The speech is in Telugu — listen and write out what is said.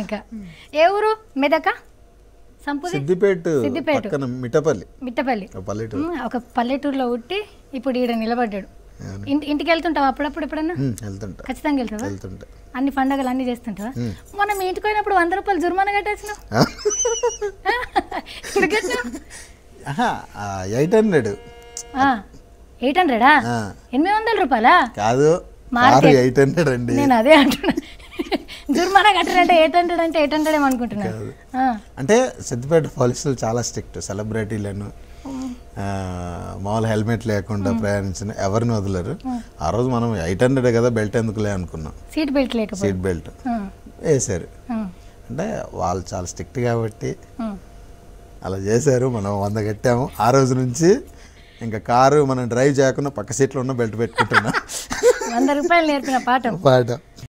ఇంకా ఏ ఊరు మెదక సంపుది సిద్దిపేట సిద్దిపేట. పక్కన మిట్టపల్లి మిట్టపల్లి ఒక పల్లెటూరు ఉమ్, ఒక పల్లెటూరులో ఉట్టి ఇప్పుడు ఈడ నిలబడ్డాడు అవును. ఇంటి ఇంటికి వెళ్తుంటావు అప్పుడప్పుడు ఎప్పుడన్నా ఉమ్, వెళ్తుంటా ఖచ్చితంగా వెళ్తావా వెళ్తుంటా అన్ని పండగలు అన్ని చేస్తుంటావా మనం మీ ఇంటికి పోయినప్పుడు వంద రూపాయలు జుర్మానా కట్టేసినావు ఇప్పుడు కట్టినావు ఎయిట్ హండ్రెడ్ ఎయిట్ హండ్రెడా ఎనిమిది వందల రూపాయలా కాదు మార్కెట్. కారు ఎయిట్ హండ్రెడ్ అండి నేను అదే అంటున్నా జుర్మానా కట్టారంటే ఎయిట్ హండ్రెడ్ అంటే ఎయిట్ హండ్రెడ్ ఏమనుకుంటున్నాను ఆ, అంటే సిద్దిపేట పోలీసులు చాలా స్ట్రిక్ట్ సెలబ్రిటీలను ఆ, మామూలు హెల్మెట్ లేకుండా ప్రయాణించిన ఎవరిని వదలరు ఆ రోజు మనం ఎయిట్ హండ్రెడ్ కదా బెల్ట్ ఎందుకులే అనుకున్నాం సీట్ బెల్ట్ లేకపోతే సీట్ బెల్ట్ ఆ, వేశారు ఆ, అంటే వాళ్ళు చాలా స్ట్రిక్ట్ కాబట్టి ఆ. అలా చేశారు మనం వంద కట్టాము ఆ రోజు నుంచి ఇంకా కారు మనం డ్రైవ్ చేయకుండా పక్క సీట్లో ఉన్న బెల్ట్ పెట్టుకుంటున్నాం వంద రూపాయలు నేర్పిన పాఠం పాట